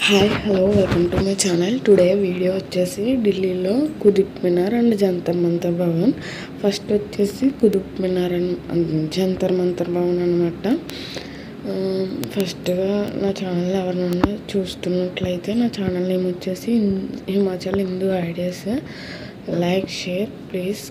hi hello welcome to my channel today video వచ్చేసి ఢిల్లీలో Qutub Minar and Jantar Mantar Bhavan first వచ్చేసి Qutub Minar and Jantar Mantar Bhavan అనమాట ఫస్ట్గా నా ఛానల్ ఎవరైనా చూస్తున్నట్లయితే నా ఛానల్ నేమ్ వచ్చేసి హిం- Himachal Hindu ideas like share please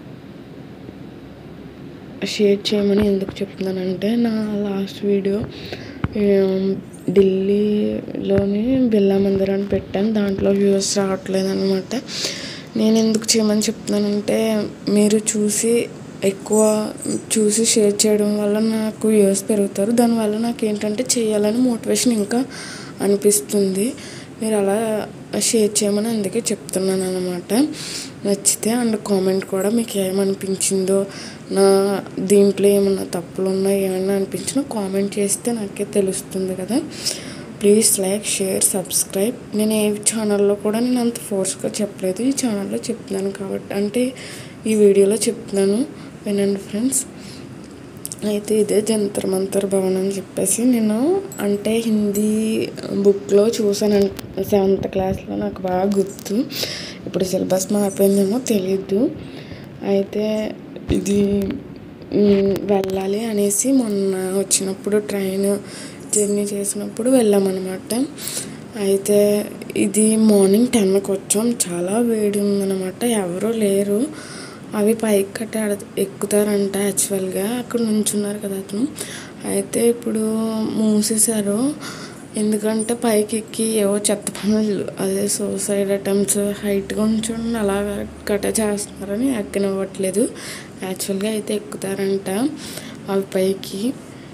share చేయమని ఎందుకు చెప్తున్నానంటే నా లాస్ట్ వీడియో ఏం, ఢిల్లీలోని బిర్లా మందిర్ అని పెట్టాను దాంట్లో వ్యూస్ రావట్లేదు అనమాట నేను ఎందుకు చేయమని చెప్తున్నానంటే మీరు చూసి ఎక్కువ చూసి షేర్ చేయడం వల్ల నాకు వ్యూస్ పెరుగుతారు దానివల్ల నాకు ఏంటంటే చేయాలని మోటివేషన్ ఇంకా అనిపిస్తుంది మీరు అలా షేర్ చేయమని అందుకే చెప్తున్నాను అనమాట నచ్చితే అండ్ కామెంట్ కూడా మీకు ఏమనిపించిందో నా దీంట్లో ఏమన్నా తప్పులు ఉన్నాయి ఏమన్నా అనిపించినా కామెంట్ చేస్తే నాకే తెలుస్తుంది కదా ప్లీజ్ లైక్ షేర్ సబ్స్క్రైబ్ నేను ఏ ఛానల్లో కూడా నేను అంత ఫోర్స్గా చెప్పలేదు ఈ ఛానల్లో చెప్తున్నాను కాబట్టి అంటే ఈ వీడియోలో చెప్తున్నాను వినండి ఫ్రెండ్స్ అయితే ఇదే జంతర్ మంతర్ భవన్ అని చెప్పేసి నేను అంటే హిందీ బుక్లో చూసాను సెవెంత్ క్లాస్లో నాకు బాగా గుర్తు ఇప్పుడు సిలబస్ మారిపోయిందేమో తెలీదు అయితే ఇది మ్, వెళ్ళాలి అనేసి మొన్న వచ్చినప్పుడు ట్రైన్ జర్నీ చేసినప్పుడు వెళ్ళామన్నమాట అయితే ఇది మార్నింగ్ టెన్కి వచ్చాం చాలా వేడి ఉందన్నమాట ఎవరూ లేరు అవి పైకి కట్ట ఎక్కుతారంట యాక్చువల్గా అక్కడ నుంచున్నారు కదా అతను అయితే ఇప్పుడు మూసేశారు ఎందుకంటే పైకి ఎక్కి ఏవో చెత్త పనులు అదే సూసైడ్ అటెంప్ట్స్ హైట్గా ఉంచుండి అలా కట్ట చేస్తున్నారని ఎక్కనివ్వట్లేదు యాక్చువల్గా అయితే ఎక్కుతారంట అవి పైకి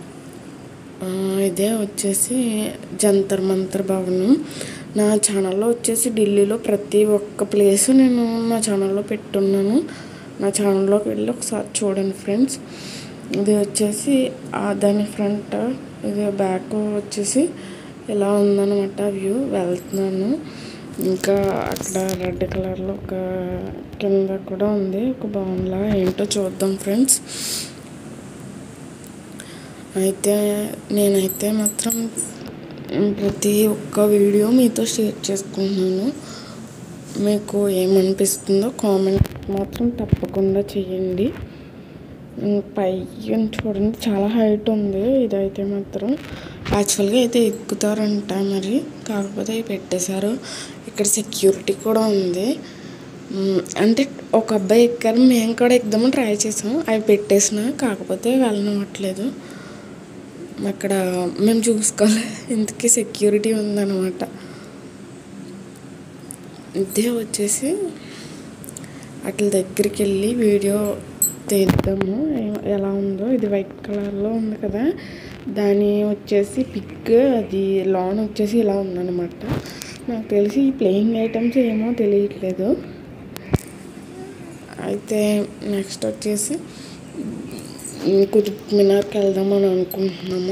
ఆ, ఇదే వచ్చేసి జంతర్ మంతర్ భవనం నా ఛానల్లో వచ్చేసి ఢిల్లీలో ప్రతి ఒక్క ప్లేస్ నేను నా ఛానల్లో పెట్టున్నాను నా ఛానల్లోకి వెళ్ళి ఒకసారి చూడండి ఫ్రెండ్స్ ఇది వచ్చేసి ఆ దాని ఫ్రంట్ ఇది బ్యాక్ వచ్చేసి ఇలా ఉందన్నమాట వ్యూ వెళ్తున్నాను ఇంకా అక్కడ రెడ్ కలర్లో ఒక కింద కూడా ఉంది ఒక భవన్లా ఏంటో చూద్దాం ఫ్రెండ్స్ అయితే నేనైతే మాత్రం ప్రతి ఒక్క వీడియో మీతో షేర్ చేసుకుంటున్నాను మీకు ఏమనిపిస్తుందో కామెంట్ మాత్రం తప్పకుండా చేయండి ఉమ్, పైన చూడండి చాలా హైట్ ఉంది ఇదైతే మాత్రం యాక్చువల్గా అయితే ఎక్కుతారంట మరి కాకపోతే అవి పెట్టేశారు ఇక్కడ సెక్యూరిటీ కూడా ఉంది ఉమ్, అంటే ఒక అబ్బాయి ఎక్కారు మేము కూడా ఎక్కుదామని ట్రై చేసాం అవి పెట్టేసిన కాకపోతే వెళ్ళనివ్వట్లేదు అక్కడ మేము చూసుకోవాలి ఇంతకీ సెక్యూరిటీ ఉందన్నమాట ఇదే వచ్చేసి అట్ల దగ్గరికి వెళ్ళి వీడియో తీద్దాము ఏ- ఎలా ఉందో ఇది వైట్ కలర్లో ఉంది కదా దాని వచ్చేసి పిక్ అది లాన్ వచ్చేసి ఇలా ఉందన్నమాట నాకు తెలిసి ఈ ప్లేయింగ్ ఐటమ్స్ ఏమో తెలియట్లేదు అయితే నెక్స్ట్ వచ్చేసి ఉమ్, కుతుబ్ మినార్కి వెళ్దామని అనుకుంటున్నాము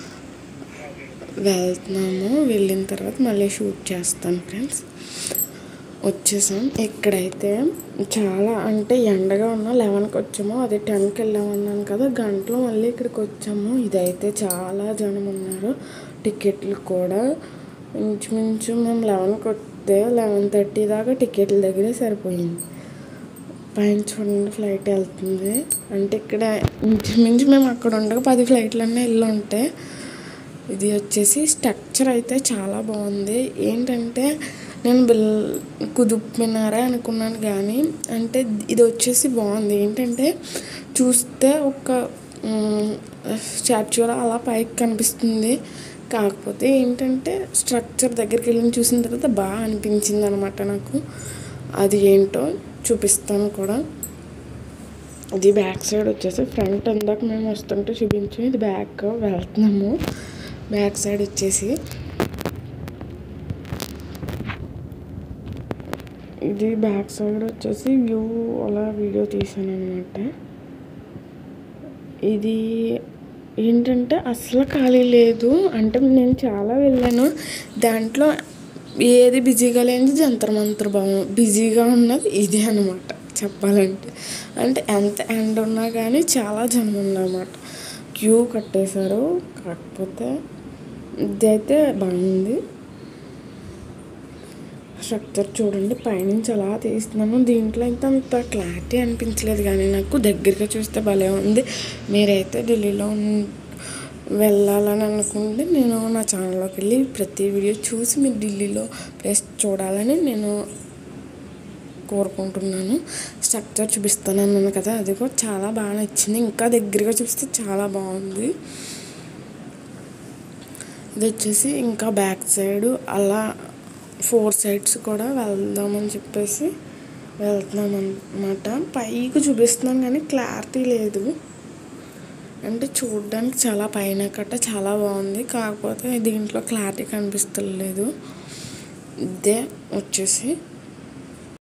వెళ్తున్నాము వెళ్ళిన తర్వాత మళ్ళీ షూట్ చేస్తాను ఫ్రెండ్స్ వచ్చేసాం ఇక్కడైతే చాలా అంటే ఎండగా ఉన్న లెవెన్కి వచ్చాము అది టెన్కి వెళ్ళామన్నాను కదా గంటలో మళ్ళీ ఇక్కడికి వచ్చాము ఇదైతే చాలా జనం ఉన్నారు టికెట్లు కూడా ఇంచుమించు మేము లెవెన్కి వస్తే లెవెన్ థర్టీ దాకా టికెట్ల దగ్గరే సరిపోయింది పైన చూడండి ఫ్లైట్ వెళ్తుంది అంటే ఇక్కడ ఇంచుమించు మేము అక్కడ ఉండగా పది ఫ్లైట్లన్నీ వెళ్ళి ఉంటాయి ఇది వచ్చేసి స్ట్రక్చర్ అయితే చాలా బాగుంది ఏంటంటే నేను బిల్ కుదుప్ మినారే అనుకున్నాను కానీ అంటే ఇది వచ్చేసి బాగుంది ఏంటంటే చూస్తే ఒక స్టాచ్యూలో అలా పైకి కనిపిస్తుంది కాకపోతే ఏంటంటే స్ట్రక్చర్ దగ్గరికి వెళ్ళి చూసిన తర్వాత బాగా అనిపించింది అనమాట నాకు అది ఏంటో చూపిస్తాను కూడా ఇది బ్యాక్ సైడ్ వచ్చేసి ఫ్రంట్ అందాక మేము వస్తుంటే చూపించాం ఇది బ్యాక్ వెళ్తున్నాము బ్యాక్ సైడ్ వచ్చేసి ఇది బ్యాక్ సైడ్ వచ్చేసి వ్యూ అలా వీడియో తీసాను అనమాట ఇది ఏంటంటే అసలు ఖాళీ లేదు అంటే నేను చాలా వెళ్ళాను దాంట్లో ఏది బిజీగా లేనిది జంతర్ మంతర్ భవనం బిజీగా ఉన్నది ఇదే అనమాట చెప్పాలంటే అంటే ఎంత ఎండ ఉన్నా కానీ చాలా జనం ఉందన్నమాట క్యూ కట్టేశారు కాకపోతే ఇదైతే బాగుంది స్ట్రక్చర్ చూడండి పైనుంచి అలా తీస్తున్నాను దీంట్లో అయితే అంత క్లారిటీ అనిపించలేదు కానీ నాకు దగ్గరగా చూస్తే భలే ఉంది మీరైతే ఢిల్లీలో ఉన్- వెళ్ళాలని అనుకుంటే నేను నా ఛానల్లోకి వెళ్ళి ప్రతి వీడియో చూసి మీరు ఢిల్లీలో ప్లేస్ చూడాలని నేను కోరుకుంటున్నాను స్ట్రక్చర్ చూపిస్తాను అన్నాను కదా అది కూడా చాలా బాగా నచ్చింది ఇంకా దగ్గరగా చూస్తే చాలా బాగుంది ఇది వచ్చేసి ఇంకా బ్యాక్ సైడ్ అలా ఫోర్ సైడ్స్ కూడా వెళ్దామని చెప్పేసి వెళ్తున్నాను అనమాట పైకి చూపిస్తున్నాను కానీ క్లారిటీ లేదు అంటే చూడడానికి చాలా పైన కట్ట చాలా బాగుంది కాకపోతే దీంట్లో క్లారిటీ కనిపిస్తలేదు ఇదే వచ్చేసి